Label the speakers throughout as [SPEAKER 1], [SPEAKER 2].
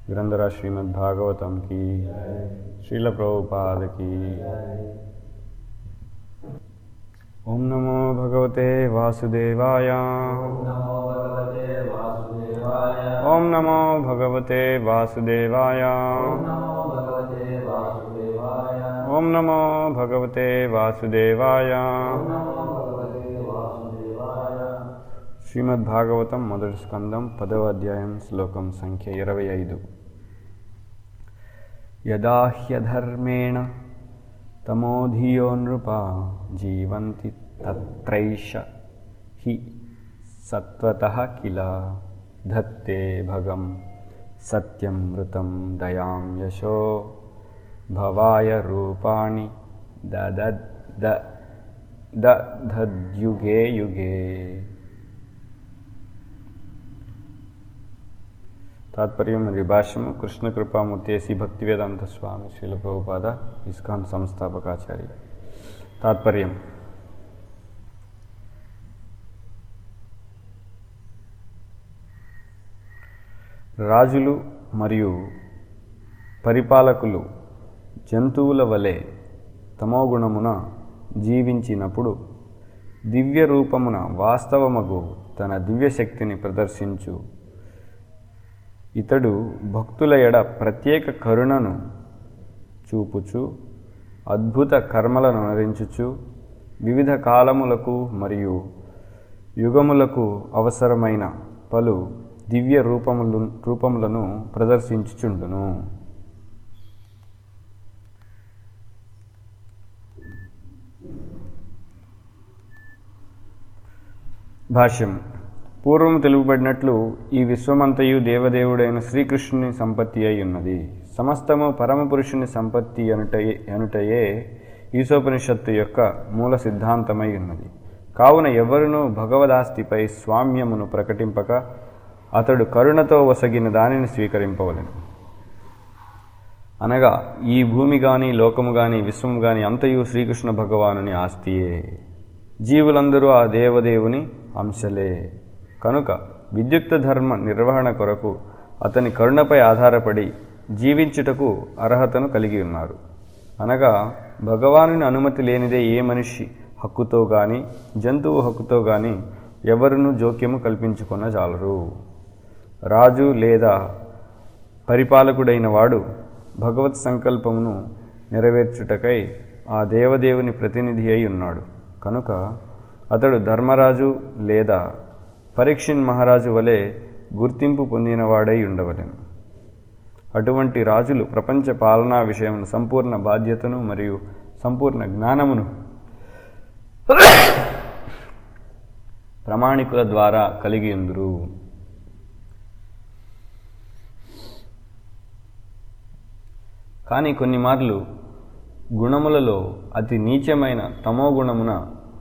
[SPEAKER 1] ग्रंथरा श्रीमद् भागवतम की श्रील प्रभुपाद की ओम नमो भगवते वासुदेवाय ओम नमो भगवते वासुदेवाय ओम नमो भगवते वासुदेवाय శ్రీమద్ భాగవతం మొదటి స్కందం పదవ అధ్యాయం శ్లోకం సంఖ్య ఇరవై ఐదు యదా హ్యధర్మేణ తమోధియో నృప జీవంతి తత్రైష హి సత్వత కిల ధత్తే భగం సత్యం మృతం దయాం యశో భవాయ రూపాణి దదద్ దధద్యుగే యుగే తాత్పర్యం మరియు భాష్యము కృష్ణ కృపామూర్తి శ్రీ భక్తివేదాంత స్వామి శ్రీల ప్రభుపాద ఇస్కాన్ సంస్థాపకాచార్య తాత్పర్యం రాజులు మరియు పరిపాలకులు జంతువుల వలె తమోగుణమున జీవించినప్పుడు దివ్య రూపమున వాస్తవమగు తన దివ్యశక్తిని ప్రదర్శించు ఇతడు భక్తుల ఎడ ప్రత్యేక కరుణను చూపుచు అద్భుత కర్మలను నరించుచు వివిధ కాలములకు మరియు యుగములకు అవసరమైన పలు దివ్య రూపములు రూపములను ప్రదర్శించుచుండును భాష్యం పూర్వం తెలుపబడినట్లు ఈ విశ్వమంతయు దేవదేవుడైన శ్రీకృష్ణుని సంపత్తి అయి ఉన్నది సమస్తము పరమపురుషుని సంపత్తి అనుటయే అనుటయే ఈశోపనిషత్తు యొక్క మూల సిద్ధాంతమై ఉన్నది కావున ఎవరునూ భగవదాస్తిపై స్వామ్యమును ప్రకటింపక అతడు కరుణతో వసగిన దానిని స్వీకరింపవలను అనగా ఈ భూమి గాని లోకము గాని విశ్వము గాని అంతయు శ్రీకృష్ణ భగవానుని ఆస్తియే జీవులందరూ ఆ దేవదేవుని అంశలే కనుక విద్యుక్త ధర్మ నిర్వహణ కొరకు అతని కరుణపై ఆధారపడి జీవించుటకు అర్హతను కలిగి ఉన్నారు అనగా భగవానుని అనుమతి లేనిదే ఏ మనిషి హక్కుతో గాని జంతువు హక్కుతో గాని ఎవరునూ జోక్యము కల్పించుకున్న జాలరు రాజు లేదా పరిపాలకుడైన వాడు భగవత్ సంకల్పమును నెరవేర్చుటకై ఆ దేవదేవుని ప్రతినిధి అయి ఉన్నాడు కనుక అతడు ధర్మరాజు లేదా పరీక్షిన్ మహారాజు వలె గుర్తింపు పొందినవాడై ఉండవలెను అటువంటి రాజులు ప్రపంచ పాలనా విషయమును సంపూర్ణ బాధ్యతను మరియు సంపూర్ణ జ్ఞానమును ప్రమాణికుల ద్వారా కలిగి ఉందరు కానీ కొన్ని మార్లు గుణములలో అతి నీచమైన తమో గుణమున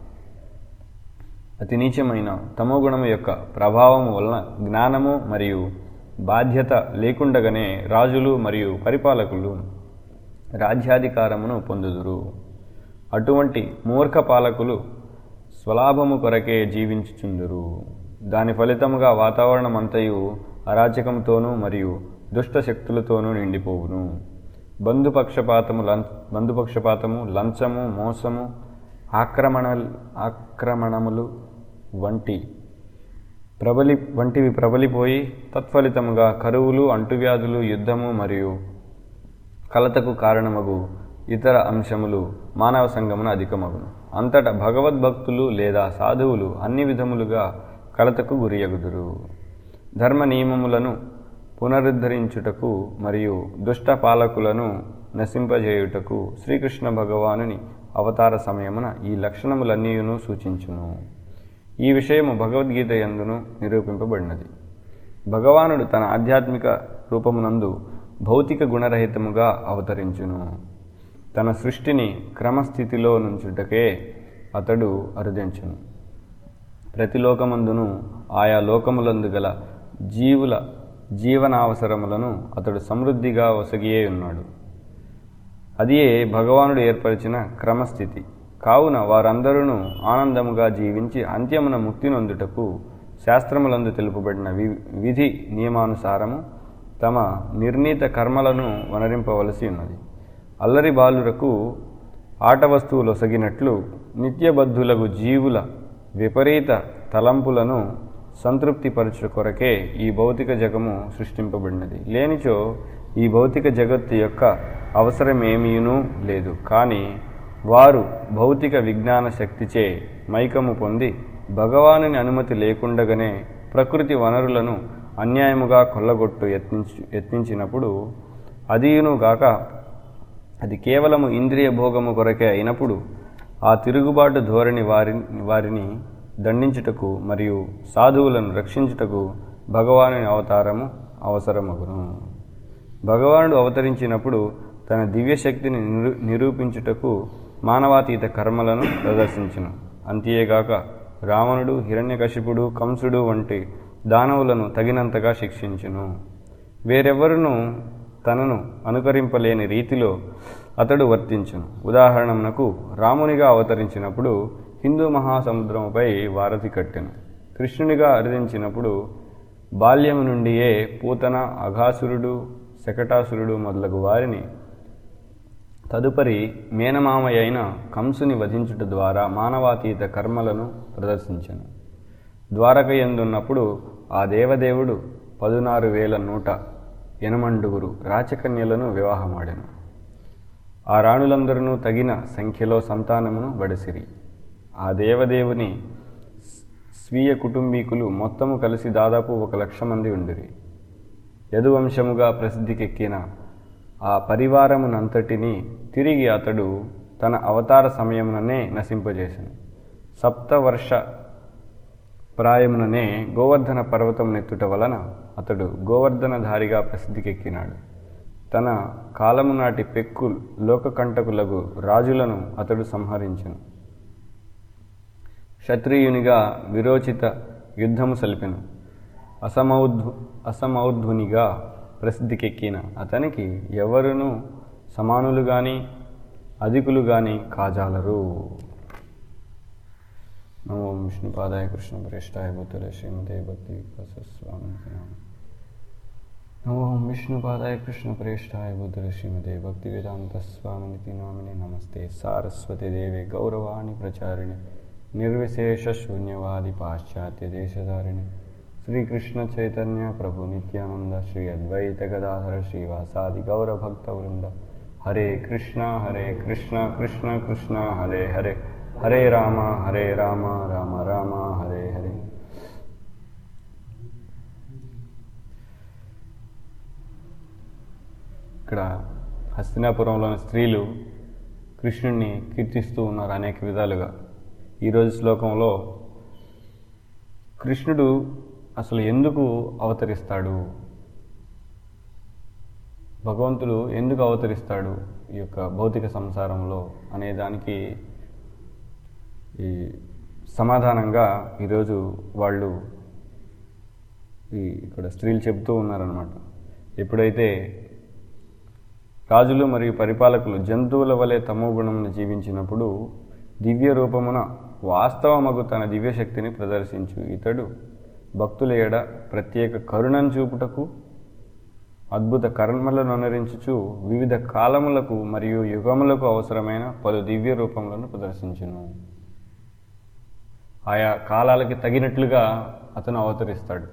[SPEAKER 1] అతి నీచమైన తమో గుణము యొక్క ప్రభావము వలన జ్ఞానము మరియు బాధ్యత లేకుండగానే రాజులు మరియు పరిపాలకులు రాజ్యాధికారమును పొందుదురు అటువంటి మూర్ఖ పాలకులు స్వలాభము కొరకే జీవించుచుందురు దాని ఫలితముగా వాతావరణం అంతయు అరాచకంతోనూ మరియు దుష్ట శక్తులతోనూ నిండిపోవును బంధుపక్షపాతము లం బంధుపక్షపాతము లంచము మోసము ఆక్రమణ ఆక్రమణములు వంటి ప్రబలి వంటివి ప్రబలిపోయి తత్ఫలితముగా కరువులు అంటువ్యాధులు యుద్ధము మరియు కలతకు కారణమగు ఇతర అంశములు మానవ సంగమున అధికమగును అంతటా భగవద్భక్తులు లేదా సాధువులు అన్ని విధములుగా కలతకు గురియగుదురు ధర్మ నియమములను పునరుద్ధరించుటకు మరియు దుష్ట పాలకులను నశింపజేయుటకు శ్రీకృష్ణ భగవానుని అవతార సమయమున ఈ లక్షణములన్నీయును సూచించును ఈ విషయము భగవద్గీత ఎందును నిరూపింపబడినది భగవానుడు తన ఆధ్యాత్మిక రూపమునందు భౌతిక గుణరహితముగా అవతరించును తన సృష్టిని క్రమస్థితిలో నుంచుటకే అతడు అరుదించును ప్రతి లోకమందును ఆయా లోకములందు గల జీవుల జీవనావసరములను అతడు సమృద్ధిగా ఒసగియే ఉన్నాడు అదియే భగవానుడు ఏర్పరిచిన క్రమస్థితి కావున వారందరూ ఆనందముగా జీవించి అంత్యమున ముక్తి నొందుటకు శాస్త్రములందు తెలుపబడిన వి విధి నియమానుసారము తమ నిర్ణీత కర్మలను వనరింపవలసి ఉన్నది అల్లరి బాలురకు ఆట వస్తువులు ఒసగినట్లు నిత్యబద్ధులకు జీవుల విపరీత తలంపులను సంతృప్తిపరచు కొరకే ఈ భౌతిక జగము సృష్టింపబడినది లేనిచో ఈ భౌతిక జగత్తు యొక్క అవసరమేమీనూ లేదు కానీ వారు భౌతిక విజ్ఞాన శక్తిచే మైకము పొంది భగవానుని అనుమతి లేకుండగానే ప్రకృతి వనరులను అన్యాయముగా కొల్లగొట్టు యత్నించి యత్నించినప్పుడు అదియును గాక అది కేవలము ఇంద్రియ భోగము కొరకే అయినప్పుడు ఆ తిరుగుబాటు ధోరణి వారి వారిని దండించుటకు మరియు సాధువులను రక్షించుటకు భగవానుని అవతారము అవసరమగును భగవానుడు అవతరించినప్పుడు తన దివ్యశక్తిని నిరూ నిరూపించుటకు మానవాతీత కర్మలను ప్రదర్శించును అంతేగాక రావణుడు హిరణ్యకశిపుడు కంసుడు వంటి దానవులను తగినంతగా శిక్షించును వేరెవ్వరును తనను అనుకరింపలేని రీతిలో అతడు వర్తించును ఉదాహరణకు రామునిగా అవతరించినప్పుడు హిందూ మహాసముద్రముపై వారధి కట్టెను కృష్ణునిగా అర్థించినప్పుడు బాల్యము నుండియే పూతన అఘాసురుడు శకటాసురుడు మొదలగు వారిని తదుపరి మేనమామయ్య అయిన కంసుని వధించుట ద్వారా మానవాతీత కర్మలను ప్రదర్శించను ద్వారక ఎందున్నప్పుడు ఆ దేవదేవుడు పదునారు వేల నూట ఎనమండుగురు రాచకన్యలను వివాహమాడెను ఆ రాణులందరూ తగిన సంఖ్యలో సంతానమును బడిసిరి ఆ దేవదేవుని స్వీయ కుటుంబీకులు మొత్తము కలిసి దాదాపు ఒక లక్ష మంది ఉండిరి యదువంశముగా ప్రసిద్ధికెక్కిన ఆ పరివారమునంతటిని తిరిగి అతడు తన అవతార సమయముననే నశింపజేశాను సప్తవర్ష ప్రాయముననే గోవర్ధన పర్వతం నెత్తుట వలన అతడు గోవర్ధనధారిగా ప్రసిద్ధికెక్కినాడు తన కాలము నాటి పెక్కు లోకకంటకులకు రాజులను అతడు సంహరించను క్షత్రియునిగా విరోచిత యుద్ధము సలిపెను అసమౌద్ధు అసమౌద్ధునిగా ప్రసిద్ధికెక్కిన అతనికి ఎవరునూ సమానులు గాని అధికులు గాని కాజాలరు నమో విష్ణుపాదాయ కృష్ణ ప్రేష్టాయ భూతుల శ్రీమతే భక్తి వికాస స్వామి నమో విష్ణుపాదాయ కృష్ణ ప్రేష్టాయ భూతుల శ్రీమతే భక్తి వేదాంత స్వామినితి నామిని నమస్తే సారస్వతి దేవి గౌరవాణి ప్రచారిణి నిర్విశేష శూన్యవాది పాశ్చాత్య దేశధారిణి శ్రీకృష్ణ చైతన్య ప్రభు నిత్యానంద శ్రీ అద్వైత గదాధర శ్రీవాసాది గౌర భక్త వృంద హరే కృష్ణ హరే కృష్ణ కృష్ణ కృష్ణ హరే హరే హరే రామ హరే రామ రామ రామ హరే హరే ఇక్కడ హస్తినాపురంలోని స్త్రీలు కృష్ణుణ్ణి కీర్తిస్తూ ఉన్నారు అనేక విధాలుగా ఈరోజు శ్లోకంలో కృష్ణుడు అసలు ఎందుకు అవతరిస్తాడు భగవంతుడు ఎందుకు అవతరిస్తాడు ఈ యొక్క భౌతిక సంసారంలో అనే దానికి ఈ సమాధానంగా ఈరోజు వాళ్ళు ఈ ఇక్కడ స్త్రీలు చెబుతూ ఉన్నారనమాట ఎప్పుడైతే రాజులు మరియు పరిపాలకులు జంతువుల వలె తమో గుణమును జీవించినప్పుడు దివ్య రూపమున వాస్తవమగు తన దివ్యశక్తిని ప్రదర్శించు ఇతడు భక్తుల ఎడ ప్రత్యేక కరుణను చూపుటకు అద్భుత కర్మలను అనురించుచు వివిధ కాలములకు మరియు యుగములకు అవసరమైన పలు దివ్య రూపములను ప్రదర్శించును ఆయా కాలాలకి తగినట్లుగా అతను అవతరిస్తాడు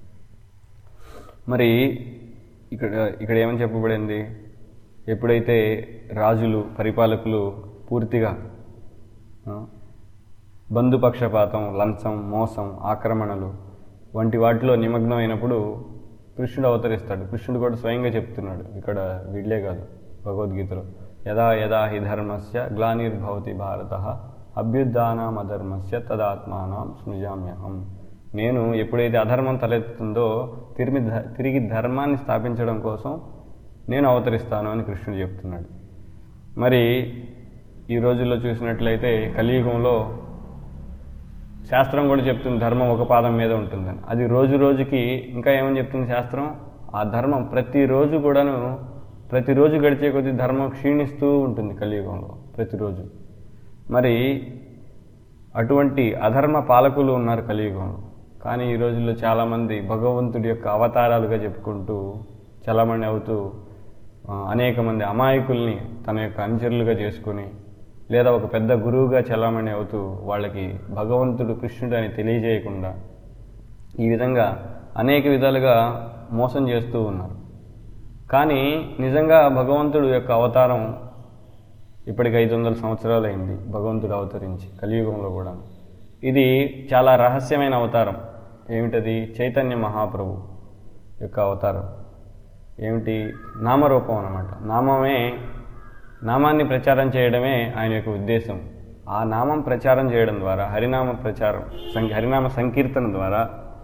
[SPEAKER 1] మరి ఇక్కడ ఇక్కడ ఏమని చెప్పబడింది ఎప్పుడైతే రాజులు పరిపాలకులు పూర్తిగా ఆ, బంధుపక్షపాతం లంచం మోసం ఆక్రమణలు వంటి వాటిలో నిమగ్నం అయినప్పుడు కృష్ణుడు అవతరిస్తాడు కృష్ణుడు కూడా స్వయంగా చెప్తున్నాడు ఇక్కడ వీళ్ళే కాదు భగవద్గీతలో యదా యదా హి ధర్మస్య గ్లానిర్భవతి భారత అభ్యుత్నాం అధర్మస్య తదాత్మానం సృజామ్యహం నేను ఎప్పుడైతే అధర్మం తలెత్తుందో తిరిగి ధ- తిరిగి ధర్మాన్ని స్థాపించడం కోసం నేను అవతరిస్తాను అని కృష్ణుడు చెప్తున్నాడు మరి ఈ రోజుల్లో చూసినట్లయితే కలియుగంలో శాస్త్రం కూడా చెప్తుంది ధర్మం ఒక పాదం మీద ఉంటుందని అది రోజు రోజుకి ఇంకా ఏమని చెప్తుంది శాస్త్రం ఆ ధర్మం ప్రతిరోజు కూడాను ప్రతిరోజు గడిచే కొద్దీ ధర్మం క్షీణిస్తూ ఉంటుంది కలియుగంలో ప్రతిరోజు మరి అటువంటి అధర్మ పాలకులు ఉన్నారు కలియుగంలో కానీ ఈ రోజుల్లో చాలామంది భగవంతుడి యొక్క అవతారాలుగా చెప్పుకుంటూ చలామణి అవుతూ ఆ, అనేక మంది అమాయకుల్ని తన యొక్క అనుచరులుగా చేసుకుని లేదా ఒక పెద్ద గురువుగా చలామణి అవుతూ వాళ్ళకి భగవంతుడు కృష్ణుడు అని తెలియజేయకుండా ఈ విధంగా అనేక విధాలుగా మోసం చేస్తూ ఉన్నారు కానీ నిజంగా భగవంతుడు యొక్క అవతారం ఇప్పటికి ఐదు వందల సంవత్సరాలు అయింది భగవంతుడు అవతరించి కలియుగంలో కూడా ఇది చాలా రహస్యమైన అవతారం ఏమిటది చైతన్య మహాప్రభు యొక్క అవతారం ఏమిటి నామరూపం అన్నమాట నామమే నామాన్ని ప్రచారం చేయడమే ఆయన యొక్క ఉద్దేశం ఆ నామం ప్రచారం చేయడం ద్వారా హరినామ ప్రచారం సం హరినామ సంకీర్తన ద్వారా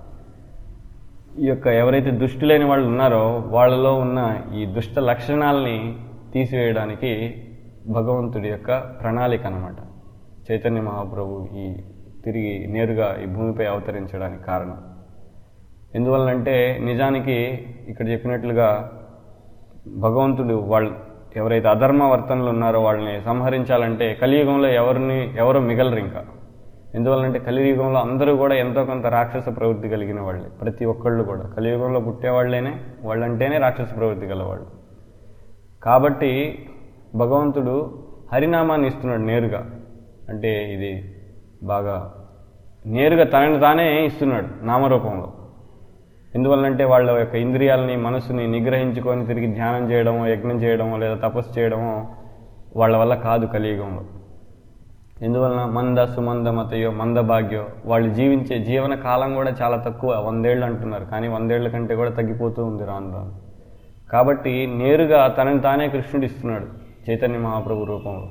[SPEAKER 1] ఈ యొక్క ఎవరైతే దుష్టులైన వాళ్ళు ఉన్నారో వాళ్ళలో ఉన్న ఈ దుష్ట లక్షణాలని తీసివేయడానికి భగవంతుడి యొక్క ప్రణాళిక అన్నమాట చైతన్య మహాప్రభు ఈ తిరిగి నేరుగా ఈ భూమిపై అవతరించడానికి కారణం ఎందువల్లంటే నిజానికి ఇక్కడ చెప్పినట్లుగా భగవంతుడు వాళ్ళు ఎవరైతే అధర్మ వర్తనలు ఉన్నారో వాళ్ళని సంహరించాలంటే కలియుగంలో ఎవరిని ఎవరు మిగలరు ఇంకా ఎందువల్లంటే కలియుగంలో అందరూ కూడా ఎంతో కొంత రాక్షస ప్రవృత్తి కలిగిన వాళ్ళే ప్రతి ఒక్కళ్ళు కూడా కలియుగంలో పుట్టేవాళ్ళేనే వాళ్ళంటేనే రాక్షస ప్రవృత్తి గలవాళ్ళు కాబట్టి భగవంతుడు హరినామాన్ని ఇస్తున్నాడు నేరుగా అంటే ఇది బాగా నేరుగా తనని తానే ఇస్తున్నాడు నామరూపంలో ఎందువల్లంటే వాళ్ళ యొక్క ఇంద్రియాలని మనసుని నిగ్రహించుకొని తిరిగి ధ్యానం చేయడమో యజ్ఞం చేయడమో లేదా తపస్సు చేయడమో వాళ్ళ వల్ల కాదు కలియుగంలో ఎందువలన మంద సుమంద మతయో మంద భాగ్యో వాళ్ళు జీవించే జీవన కాలం కూడా చాలా తక్కువ వందేళ్ళు అంటున్నారు కానీ వందేళ్ల కంటే కూడా తగ్గిపోతూ ఉంది రాను రాను కాబట్టి నేరుగా తనని తానే కృష్ణుడు ఇస్తున్నాడు చైతన్య మహాప్రభు రూపంలో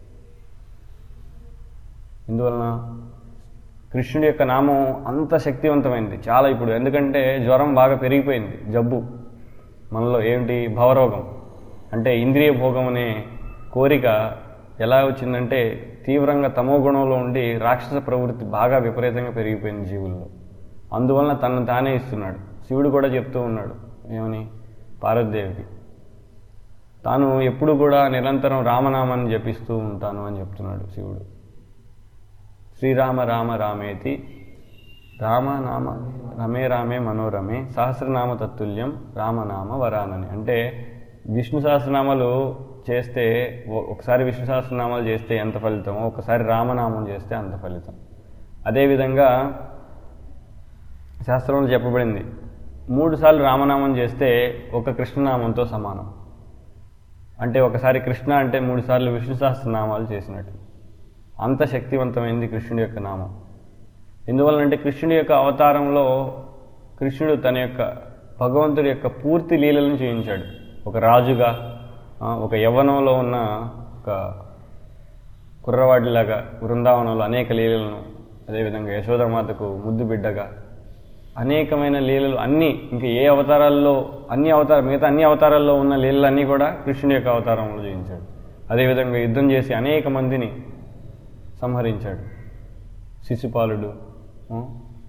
[SPEAKER 1] ఎందువలన కృష్ణుడి యొక్క నామం అంత శక్తివంతమైంది చాలా ఇప్పుడు ఎందుకంటే జ్వరం బాగా పెరిగిపోయింది జబ్బు మనలో ఏమిటి భవరోగం అంటే ఇంద్రియ భోగం అనే కోరిక ఎలా వచ్చిందంటే తీవ్రంగా తమో గుణంలో ఉండి రాక్షస ప్రవృత్తి బాగా విపరీతంగా పెరిగిపోయింది జీవుల్లో అందువలన తనను తానే ఇస్తున్నాడు శివుడు కూడా చెప్తూ ఉన్నాడు ఏమని పార్వతీదేవికి తాను ఎప్పుడు కూడా నిరంతరం రామనామాన్ని జపిస్తూ ఉంటాను అని చెప్తున్నాడు శివుడు శ్రీరామ రామ రామేతి రామనామ రమే రామే మనోరమే సహస్రనామ తత్తుల్యం రామనామ వరానని అంటే విష్ణు సహస్రనామాలు చేస్తే ఒ- ఒకసారి విష్ణు సహస్రనామాలు చేస్తే ఎంత ఫలితమో ఒకసారి రామనామం చేస్తే అంత ఫలితం అదేవిధంగా శాస్త్రంలో చెప్పబడింది మూడు సార్లు రామనామం చేస్తే ఒక కృష్ణనామంతో సమానం అంటే ఒకసారి కృష్ణ అంటే మూడు సార్లు విష్ణు సహస్రనామాలు చేసినట్టు అంత శక్తివంతమైంది కృష్ణుడి యొక్క నామం ఎందువలనంటే కృష్ణుడి యొక్క అవతారంలో కృష్ణుడు తన యొక్క భగవంతుడి యొక్క పూర్తి లీలలను చూపించాడు ఒక రాజుగా ఆ, ఒక యవ్వనంలో ఉన్న ఒక కుర్రవాడిలాగా బృందావనంలో అనేక లీలలను అదేవిధంగా యశోదమాతకు ముద్దు బిడ్డగా అనేకమైన లీలలు అన్నీ ఇంకా ఏ అవతారాల్లో అన్ని అవతార మిగతా అన్ని అవతారాల్లో ఉన్న లీలలన్నీ కూడా కృష్ణుడి యొక్క అవతారంలో చూపించాడు అదేవిధంగా యుద్ధం చేసి అనేక మందిని సంహరించాడు శిశుపాలుడు ఆ,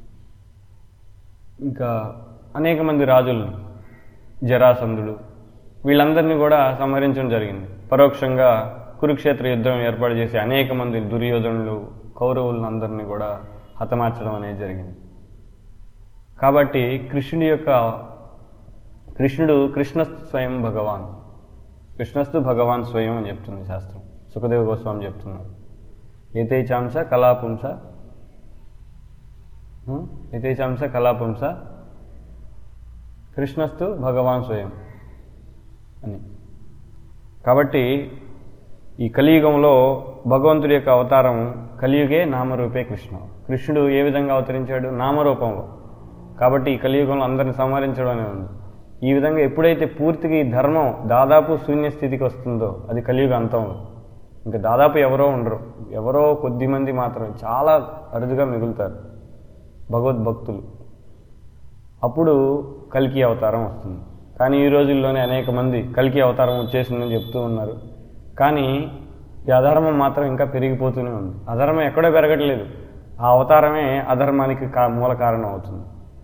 [SPEAKER 1] ఇంకా అనేక మంది రాజుల్ని జరాసంధుడు వీళ్ళందరినీ కూడా సంహరించడం జరిగింది పరోక్షంగా కురుక్షేత్ర యుద్ధం ఏర్పాటు చేసి అనేక మంది దుర్యోధనులు కౌరవులను అందరినీ కూడా హతమార్చడం అనేది జరిగింది కాబట్టి కృష్ణుడి యొక్క కృష్ణుడు కృష్ణ స్వయం భగవాన్ కృష్ణస్తు భగవాన్ స్వయం అని చెప్తుంది శాస్త్రం సుఖదేవ గోస్వామి చెప్తున్నారు ఏతైచాంస కళాపుంస హ్మ్? ఏతైచాంస కళాపుంస కృష్ణస్తు భగవాన్ స్వయం అని కాబట్టి ఈ కలియుగంలో భగవంతుడి యొక్క అవతారం కలియుగే నామరూపే కృష్ణ కృష్ణుడు ఏ విధంగా అవతరించాడు నామరూపంలో కాబట్టి ఈ కలియుగంలో అందరిని సంహరించడం అనేది ఉంది ఈ విధంగా ఎప్పుడైతే పూర్తిగా ఈ ధర్మం దాదాపు శూన్య స్థితికి వస్తుందో అది కలియుగ అంతంలో ఇంకా దాదాపు ఎవరో ఉండరు ఎవరో కొద్ది మంది మాత్రమే చాలా అరుదుగా మిగులుతారు భగవద్భక్తులు అప్పుడు కల్కి అవతారం వస్తుంది కానీ ఈ రోజుల్లోనే అనేక మంది కల్కి అవతారం వచ్చేసిందని చెప్తూ ఉన్నారు కానీ ఈ అధర్మం మాత్రం ఇంకా పెరిగిపోతూనే ఉంది అధర్మం ఎక్కడో పెరగట్లేదు ఆ అవతారమే అధర్మానికి కా మూల కారణం అవుతుంది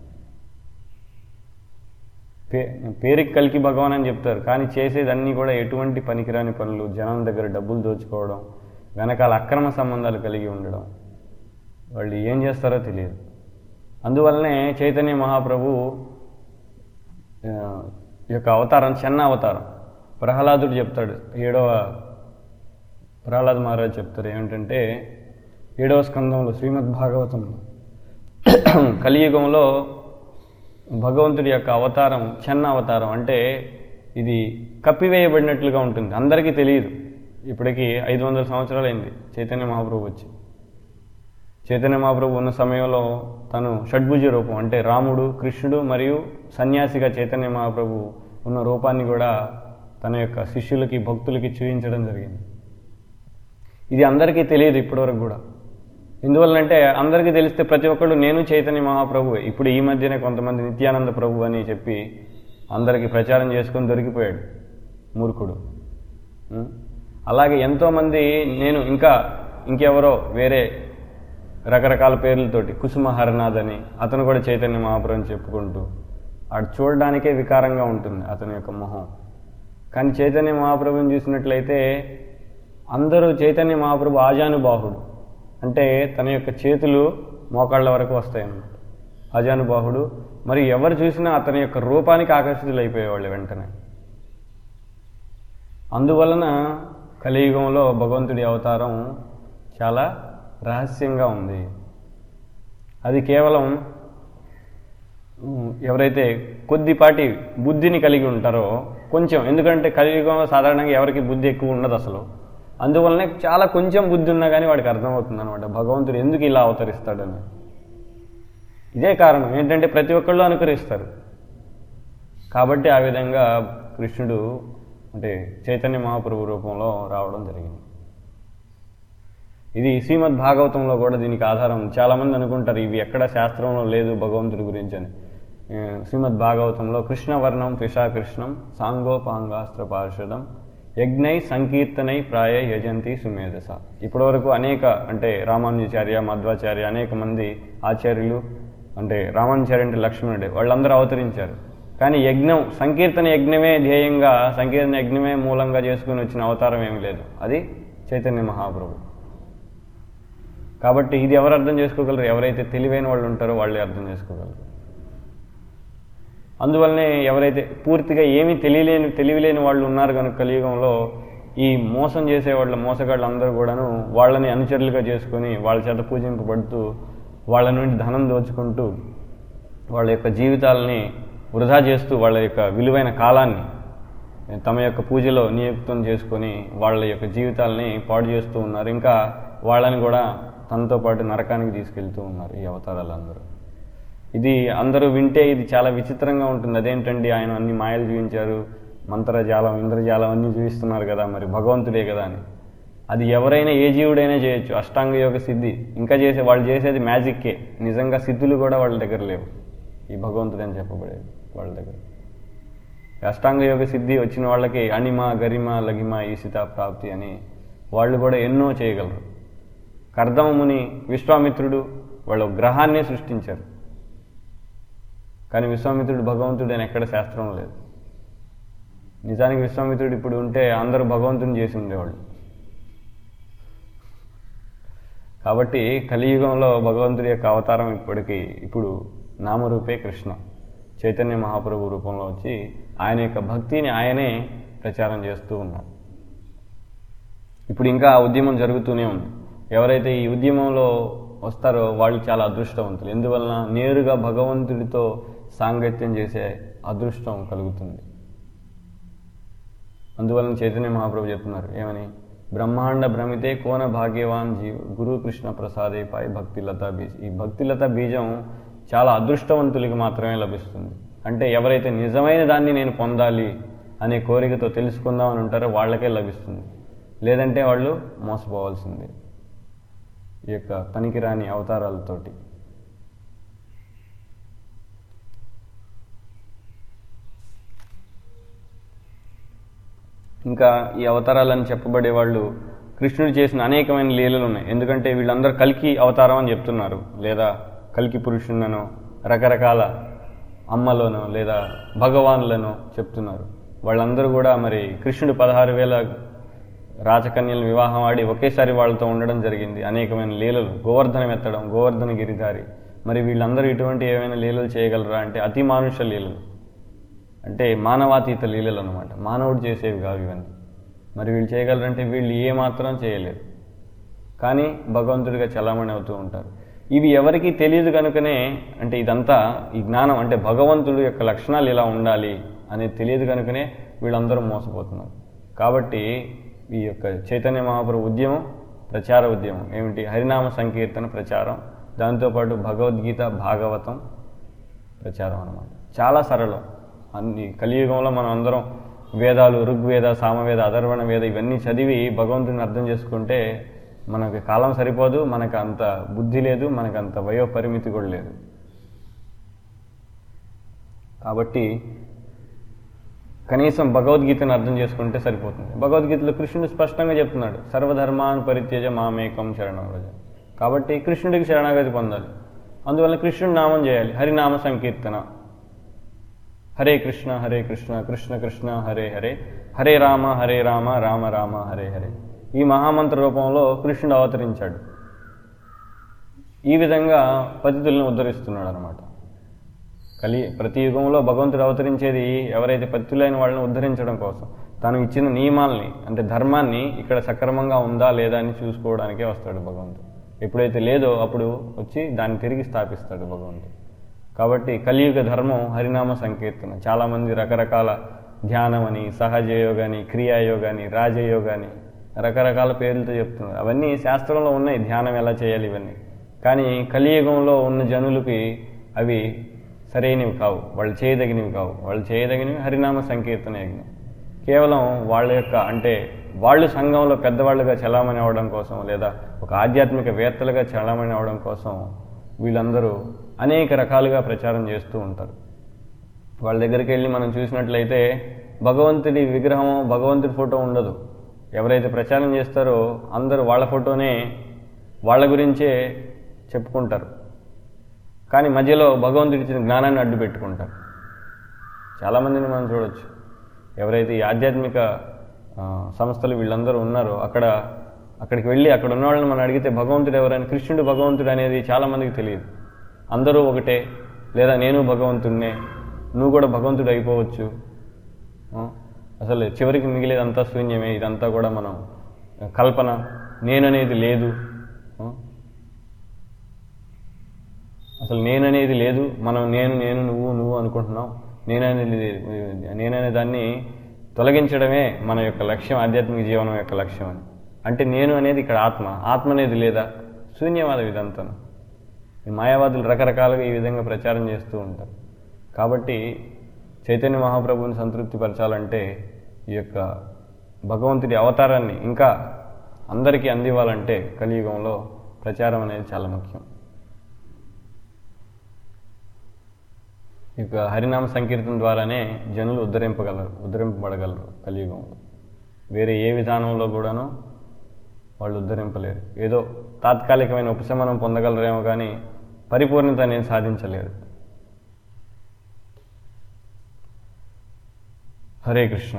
[SPEAKER 1] పే పేరుకి కలికి భగవాన్ అని చెప్తారు కానీ చేసేదన్నీ కూడా ఎటువంటి పనికిరాని పనులు జనం దగ్గర డబ్బులు దోచుకోవడం వెనకాల అక్రమ సంబంధాలు కలిగి ఉండడం వాళ్ళు ఏం చేస్తారో తెలియదు అందువల్లనే చైతన్య మహాప్రభు ఆ, ఈ యొక్క అవతారం చిన్న అవతారం ప్రహ్లాదుడు చెప్తాడు ఏడవ ప్రహ్లాద్ మహారాజ్ చెప్తారు ఏమిటంటే ఏడవ స్కందంలో శ్రీమద్ భాగవతంలో కలియుగంలో భగవంతుడి యొక్క అవతారం చిన్న అవతారం అంటే ఇది కప్పివేయబడినట్లుగా ఉంటుంది అందరికీ తెలియదు ఇప్పటికీ ఐదు వందల సంవత్సరాలు అయింది చైతన్య మహాప్రభు వచ్చి చైతన్య మహాప్రభు ఉన్న సమయంలో తను షడ్భుజ రూపం అంటే రాముడు కృష్ణుడు మరియు సన్యాసిగా చైతన్య మహాప్రభు ఉన్న రూపాన్ని కూడా తన యొక్క శిష్యులకి భక్తులకి చూపించడం జరిగింది ఇది అందరికీ తెలియదు ఇప్పటివరకు కూడా ఎందువల్లంటే అందరికీ తెలిస్తే ప్రతి ఒక్కళ్ళు నేను చైతన్య మహాప్రభువే ఇప్పుడు ఈ మధ్యనే కొంతమంది నిత్యానంద ప్రభు అని చెప్పి అందరికీ ప్రచారం చేసుకొని దొరికిపోయాడు మూర్ఖుడు ఉం? అలాగే ఎంతోమంది నేను ఇంకా ఇంకెవరో వేరే రకరకాల పేర్లతోటి కుసుమ హరనాథ్ అని అతను కూడా చైతన్య మహాప్రభు అని చెప్పుకుంటూ అటు చూడడానికే వికారంగా ఉంటుంది అతని యొక్క మొహం కానీ చైతన్య మహాప్రభుని చూసినట్లయితే అందరూ చైతన్య మహాప్రభు ఆజానుబాహుడు అంటే తన యొక్క చేతులు మోకాళ్ళ వరకు వస్తాయన్నమాట ఆజానుబాహుడు మరి ఎవరు చూసినా అతని యొక్క రూపానికి ఆకర్షితులైపోయేవాళ్ళు వెంటనే అందువలన కలియుగంలో భగవంతుడి అవతారం చాలా రహస్యంగా ఉంది అది కేవలం ఉమ్, ఎవరైతే కొద్దిపాటి బుద్ధిని కలిగి ఉంటారో కొంచెం ఎందుకంటే కలియుగంలో సాధారణంగా ఎవరికి బుద్ధి ఎక్కువ ఉండదు అసలు అందువల్లనే చాలా కొంచెం బుద్ధి ఉన్నా కానీ వాడికి అర్థమవుతుంది అనమాట భగవంతుడు ఎందుకు ఇలా అవతరిస్తాడని ఇదే కారణం ఏంటంటే ప్రతి ఒక్కళ్ళు అనుకరిస్తారు కాబట్టి ఆ విధంగా కృష్ణుడు అంటే చైతన్య మహాప్రభు రూపంలో రావడం జరిగింది ఇది శ్రీమద్ భాగవతంలో కూడా దీనికి ఆధారం ఉంది. చాలామంది అనుకుంటారు ఇవి ఎక్కడ శాస్త్రంలో లేదు భగవంతుడి గురించి అని ఏ, శ్రీమద్ భాగవతంలో కృష్ణవర్ణం కృష్ణం సాంగోపాంగాస్త్ర పార్షదం యజ్ఞై సంకీర్తనై ప్రాయ యజంతి సుమేధస ఇప్పటివరకు అనేక అంటే రామానుజాచార్య మధ్వాచార్య అనేక మంది ఆచార్యులు అంటే రామానుచార్య అంటే లక్ష్మణుడే వాళ్ళందరూ అవతరించారు కానీ యజ్ఞం సంకీర్తన యజ్ఞమే ధ్యేయంగా సంకీర్తన యజ్ఞమే మూలంగా చేసుకుని వచ్చిన అవతారం ఏమీ లేదు అది చైతన్య మహాప్రభు కాబట్టి ఇది ఎవరు అర్థం చేసుకోగలరు ఎవరైతే తెలివైన వాళ్ళు ఉంటారో వాళ్ళే అర్థం చేసుకోగలరు అందువల్లనే ఎవరైతే పూర్తిగా ఏమీ తెలియలేని తెలివిలేని వాళ్ళు ఉన్నారు కనుక కలియుగంలో ఈ మోసం చేసే వాళ్ళ మోసగాళ్ళు అందరూ కూడాను వాళ్ళని అనుచరులుగా చేసుకొని వాళ్ళ చేత పూజింపబడుతూ వాళ్ళ నుండి ధనం దోచుకుంటూ వాళ్ళ యొక్క జీవితాలని వృధా చేస్తూ వాళ్ళ యొక్క విలువైన కాలాన్ని తమ యొక్క పూజలో నియుక్తం చేసుకొని వాళ్ళ యొక్క జీవితాలని పాడు చేస్తూ ఉన్నారు ఇంకా వాళ్ళని కూడా తనతో పాటు నరకానికి తీసుకెళ్తూ ఉన్నారు ఈ అవతారాలందరూ ఇది అందరూ వింటే ఇది చాలా విచిత్రంగా ఉంటుంది అదేంటండి ఆయన అన్ని మాయలు చూపించారు మంత్రజాలం ఇంద్రజాలం అన్నీ చూపిస్తున్నారు కదా మరి భగవంతుడే కదా అని అది ఎవరైనా ఏ జీవుడైనా చేయొచ్చు అష్టాంగ యోగ సిద్ధి ఇంకా చేసే వాళ్ళు చేసేది మ్యాజిక్కే నిజంగా సిద్ధులు కూడా వాళ్ళ దగ్గర లేవు ఈ భగవంతుడు అని చెప్పబడేది వాళ్ళ దగ్గర అష్టాంగ యోగ సిద్ధి వచ్చిన వాళ్ళకి అణిమ గరిమ లగిమ ఈసిత ప్రాప్తి అని వాళ్ళు కూడా ఎన్నో చేయగలరు కర్దమముని విశ్వామిత్రుడు వాళ్ళ గ్రహాన్నే సృష్టించారు కానీ విశ్వామిత్రుడు భగవంతుడు అని ఎక్కడ శాస్త్రం లేదు నిజానికి విశ్వామిత్రుడు ఇప్పుడు ఉంటే అందరూ భగవంతుని చేసి ఉండేవాళ్ళు కాబట్టి కలియుగంలో భగవంతుడి యొక్క అవతారం ఇప్పటికి ఇప్పుడు నామరూపే కృష్ణ చైతన్య మహాప్రభు రూపంలో వచ్చి ఆయన యొక్క భక్తిని ఆయనే ప్రచారం చేస్తూ ఉన్నారు ఇప్పుడు ఇంకా ఆ ఉద్యమం జరుగుతూనే ఉంది ఎవరైతే ఈ ఉద్యమంలో వస్తారో వాళ్ళు చాలా అదృష్టవంతులు ఎందువలన నేరుగా భగవంతుడితో సాంగత్యం చేసే అదృష్టం కలుగుతుంది అందువలన చైతన్య మహాప్రభు చెప్తున్నారు ఏమని బ్రహ్మాండ భ్రమితే కోన భాగ్యవాన్ జీవ గురు కృష్ణ ప్రసాదే పాయి భక్తిలత బీజ్ ఈ భక్తిలత బీజం చాలా అదృష్టవంతులకి మాత్రమే లభిస్తుంది అంటే ఎవరైతే నిజమైన దాన్ని నేను పొందాలి అనే కోరికతో తెలుసుకుందామని ఉంటారో వాళ్ళకే లభిస్తుంది లేదంటే వాళ్ళు మోసపోవాల్సిందే ఈ యొక్క పనికిరాని అవతారాలతోటి ఇంకా ఈ అవతారాలని చెప్పబడే వాళ్ళు కృష్ణుడు చేసిన అనేకమైన లీలలు ఉన్నాయి ఎందుకంటే వీళ్ళందరూ కలికి అవతారం అని చెప్తున్నారు లేదా కలికి పురుషులను రకరకాల అమ్మలోనో లేదా భగవాన్లను చెప్తున్నారు వాళ్ళందరూ కూడా మరి కృష్ణుడు పదహారు వేల రాజకన్యలను వివాహం ఆడి ఒకేసారి వాళ్ళతో ఉండడం జరిగింది అనేకమైన లీలలు గోవర్ధనం ఎత్తడం గోవర్ధన గిరిధారి మరి వీళ్ళందరూ ఇటువంటి ఏమైనా లీలలు చేయగలరా అంటే అతి మానుష లీలలు అంటే మానవాతీత లీలలు అనమాట మానవుడు చేసేవి కావు ఇవన్నీ మరి వీళ్ళు చేయగలరంటే వీళ్ళు ఏ మాత్రం చేయలేరు కానీ భగవంతుడిగా చలామణి అవుతూ ఉంటారు ఇవి ఎవరికీ తెలియదు కనుకనే అంటే ఇదంతా ఈ జ్ఞానం అంటే భగవంతుడు యొక్క లక్షణాలు ఇలా ఉండాలి అనేది తెలియదు కనుకనే వీళ్ళందరూ మోసపోతున్నారు కాబట్టి ఈ యొక్క చైతన్య మహాప్రభు ఉద్యమం ప్రచార ఉద్యమం ఏమిటి హరినామ సంకీర్తన ప్రచారం దాంతోపాటు భగవద్గీత భాగవతం ప్రచారం అన్నమాట చాలా సరళం అన్ని కలియుగంలో మనం అందరం వేదాలు ఋగ్వేద సామవేద అధర్వణ వేద ఇవన్నీ చదివి భగవంతుని అర్థం చేసుకుంటే మనకి కాలం సరిపోదు మనకు అంత బుద్ధి లేదు మనకు అంత వయో పరిమితి కూడా లేదు కాబట్టి కనీసం భగవద్గీతను అర్థం చేసుకుంటే సరిపోతుంది భగవద్గీతలో కృష్ణుడు స్పష్టంగా చెప్తున్నాడు సర్వధర్మాన్ పరిత్యజ మామేకం శరణం రజ కాబట్టి కృష్ణుడికి శరణాగతి పొందాలి అందువల్ల కృష్ణుడి నామం చేయాలి హరినామ సంకీర్తన హరే కృష్ణ హరే కృష్ణ కృష్ణ కృష్ణ హరే హరే హరే రామ హరే రామ రామ రామ హరే హరే ఈ మహామంత్ర రూపంలో కృష్ణుడు అవతరించాడు ఈ విధంగా పతితుల్ని ఉద్ధరిస్తున్నాడు అనమాట కలి ప్రతి యుగంలో భగవంతుడు అవతరించేది ఎవరైతే పతితులైన వాళ్ళని ఉద్ధరించడం కోసం తాను ఇచ్చిన నియమాల్ని అంటే ధర్మాన్ని ఇక్కడ సక్రమంగా ఉందా లేదా అని చూసుకోవడానికే వస్తాడు భగవంతుడు ఎప్పుడైతే లేదో అప్పుడు వచ్చి దాన్ని తిరిగి స్థాపిస్తాడు భగవంతుడు కాబట్టి కలియుగ ధర్మం హరినామ సంకీర్తన చాలామంది రకరకాల ధ్యానం అని సహజయోగాని క్రియాయోగాని రాజయోగాని రకరకాల పేర్లతో చెప్తున్నారు అవన్నీ శాస్త్రంలో ఉన్నాయి ధ్యానం ఎలా చేయాలి ఇవన్నీ కానీ కలియుగంలో ఉన్న జనులకి అవి సరైనవి కావు వాళ్ళు చేయదగినవి కావు వాళ్ళు చేయదగినవి హరినామ సంకీర్తన యజ్ఞం కేవలం వాళ్ళ యొక్క అంటే వాళ్ళు సంఘంలో పెద్దవాళ్ళుగా చలామణి అవడం కోసం లేదా ఒక ఆధ్యాత్మిక వేత్తలుగా చలామణి అవడం కోసం వీళ్ళందరూ అనేక రకాలుగా ప్రచారం చేస్తూ ఉంటారు వాళ్ళ దగ్గరికి వెళ్ళి మనం చూసినట్లయితే భగవంతుడి విగ్రహం భగవంతుడి ఫోటో ఉండదు ఎవరైతే ప్రచారం చేస్తారో అందరూ వాళ్ళ ఫోటోనే వాళ్ళ గురించే చెప్పుకుంటారు కానీ మధ్యలో భగవంతుడి ఇచ్చిన జ్ఞానాన్ని అడ్డు పెట్టుకుంటారు చాలామందిని మనం చూడొచ్చు ఎవరైతే ఈ ఆధ్యాత్మిక ఆ, సంస్థలు వీళ్ళందరూ ఉన్నారో అక్కడ అక్కడికి వెళ్ళి అక్కడ ఉన్న వాళ్ళని మనం అడిగితే భగవంతుడు ఎవరైనా కృష్ణుడు భగవంతుడు అనేది చాలామందికి తెలియదు అందరూ ఒకటే లేదా నేను భగవంతుడినే నువ్వు కూడా భగవంతుడు అయిపోవచ్చు ఆ, అసలు చివరికి మిగిలేదంతా శూన్యమే ఇదంతా కూడా మనం కల్పన నేననేది లేదు ఆ, అసలు నేననేది లేదు మనం నేను నేను నువ్వు నువ్వు అనుకుంటున్నాం నేననేది లేదు. నేననే దాన్ని తొలగించడమే మన యొక్క లక్ష్యం ఆధ్యాత్మిక జీవనం యొక్క లక్ష్యం అని అంటే నేను అనేది ఇక్కడ ఆత్మ ఆత్మ అనేది లేదా శూన్యవాదం ఇదంతా ఈ మాయావాదులు రకరకాలుగా ఈ విధంగా ప్రచారం చేస్తూ ఉంటారు కాబట్టి చైతన్య మహాప్రభుని సంతృప్తి పరచాలంటే ఈ యొక్క భగవంతుడి అవతారాన్ని ఇంకా అందరికీ అందివ్వాలంటే కలియుగంలో ప్రచారం అనేది చాలా ముఖ్యం ఇక హరినామ సంకీర్తన ద్వారానే జనులు ఉద్ధరింపగలరు ఉద్ధరింపబడగలరు కలియుగంలో వేరే ఏ విధానంలో కూడాను వాళ్ళు ఉద్ధరింపలేరు ఏదో తాత్కాలికమైన ఉపశమనం పొందగలరేమో కానీ పరిపూర్ణత అనేది సాధించలేరు హరే కృష్ణ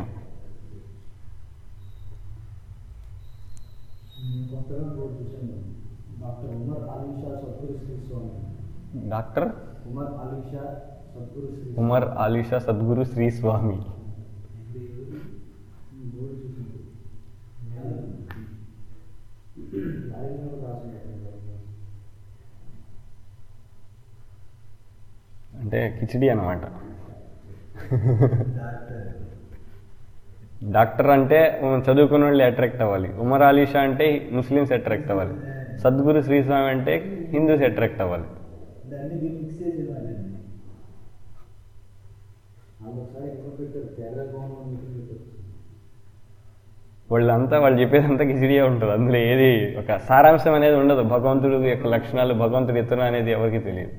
[SPEAKER 2] కొత్తగా బోర్డు చూశాను doctor Umar Alisha Sadguru Sri Swami
[SPEAKER 1] doctor
[SPEAKER 2] Umar Alisha Sadguru Sri
[SPEAKER 1] Umar Alisha Sadguru Sri Swami
[SPEAKER 2] board చూసింది రాజకీయంలో రాసుకుంటాను
[SPEAKER 1] అంటే కిచిడి అనమాట
[SPEAKER 2] డాక్టర్
[SPEAKER 1] డాక్టర్ అంటే మనం చదువుకున్న వాళ్ళు అట్రాక్ట్ అవ్వాలి ఉమర్ ఆలీషా అంటే ముస్లిమ్స్ అట్రాక్ట్ అవ్వాలి సద్గురు శ్రీస్వామి అంటే హిందూస్ అట్రాక్ట్ అవ్వాలి
[SPEAKER 2] దాన్ని దీన్ని మిక్స్ చేసి ఇవ్వాలండి వాళ్ళు ఒకసారి ఎక్కువ పెట్టారు కేరళ గవర్నమెంట్ మీటింగ్ పెట్టారు
[SPEAKER 1] వాళ్ళంతా వాళ్ళు చెప్పేదంతా కిచిడియే ఉంటుంది అందులో ఏది ఒక సారాంశం అనేది ఉండదు భగవంతుడు యొక్క లక్షణాలు భగవంతుడు ఇతను అనేది ఎవరికి తెలియదు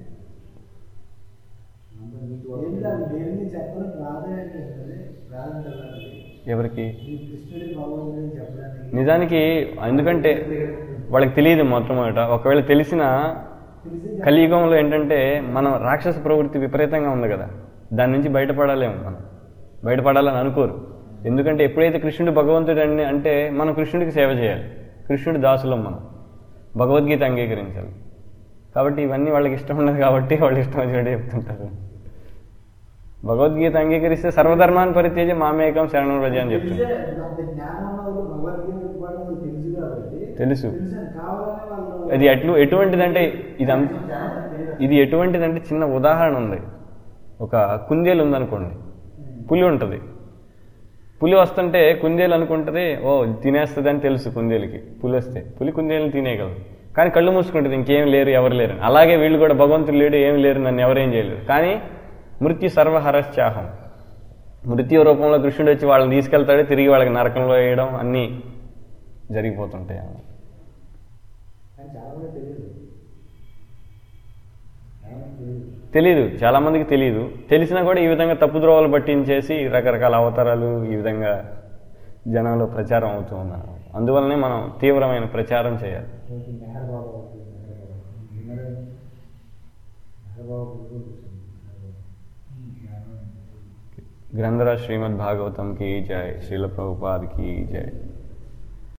[SPEAKER 2] దేన్ని చెప్పడం ప్రాధాన్యత ఉంటుంది ప్రాధాన్యత ఉన్నది.
[SPEAKER 1] ఎవరికి
[SPEAKER 2] ఈ కృష్ణుడి భగవంతుడిని చెప్పడానికి
[SPEAKER 1] నిజానికి ఎందుకంటే వాళ్ళకి తెలియదు మొట్టమొదట ఒకవేళ తెలిసినా
[SPEAKER 2] తెలిసి
[SPEAKER 1] కలియుగంలో ఏంటంటే మనం రాక్షస ప్రవృత్తి విపరీతంగా ఉంది కదా దాని నుంచి బయటపడాలేము మనం బయటపడాలని అనుకోరు ఎందుకంటే ఎప్పుడైతే కృష్ణుడు భగవంతుడు అని అంటే మనం కృష్ణుడికి సేవ చేయాలి కృష్ణుడి దాసులం మనం భగవద్గీత అంగీకరించాలి కాబట్టి ఇవన్నీ వాళ్ళకి ఇష్టం ఉండదు కాబట్టి వాళ్ళు ఇష్టం వచ్చినట్టు చెప్తుంటారు భగవద్గీత అంగీకరిస్తే సర్వధర్మాన్ని పరిత్యజి మామేకం శరణం రజ అని చెప్తుంది
[SPEAKER 2] తెలిసే అంత జ్ఞానం ఉన్న వాళ్ళు భగవద్గీత ఇవ్వడం వాళ్ళకి తెలుసు కాబట్టి
[SPEAKER 1] తెలుసు.
[SPEAKER 2] తెలుసు కావాలని వాళ్ళు
[SPEAKER 1] అది ఎట్లు ఎటువంటిదంటే ఇది అంత ఇది ఎటువంటిదంటే చిన్న ఉదాహరణ ఉంది ఒక కుందేలు ఉందనుకోండి పులి ఉంటుంది పులి వస్తుంటే కుందేలు అనుకుంటుంది ఓ తినేస్తుంది అని తెలుసు కుందేలుకి పులి వస్తే పులి కుందేలు తినేయగలదు కానీ కళ్ళు మూసుకుంటుంది ఇంకేం లేరు ఎవరు లేరు అని. అలాగే వీళ్ళు కూడా భగవంతుడు లేడు ఏం లేరు నన్ను ఎవరేం చేయలేరు కానీ మృత్యు సర్వహరశ్చాహం మృత్యు రూపంలో కృష్ణుడు వచ్చి వాళ్ళని తీసుకెళ్తాడు తిరిగి వాళ్ళకి నరకంలో వేయడం అన్నీ జరిగిపోతుంటాయి అన్నమాట
[SPEAKER 2] కానీ చాలా మంది తెలియదు చాలా మంది తెలియదు
[SPEAKER 1] తెలీదు చాలా మందికి తెలియదు తెలిసినా కూడా ఈ విధంగా తప్పుద్రోవలు పట్టించేసి రకరకాల అవతారాలు ఈ విధంగా జనంలో ప్రచారం అవుతూ ఉన్నారు అందువల్లనే మనం తీవ్రమైన ప్రచారం చేయాలి
[SPEAKER 2] కొంచెం మెహర్ బాబు అవుతుంది, మెహర్ బాబు. విన్నరే? మెహర్ బాబు గురువు కూర్చుంది, మెహర్ బాబు.
[SPEAKER 1] గ్రంథరాజ్ శ్రీమద్ భాగవతం కి జై శ్రీల ప్రభుపాద్ కి జై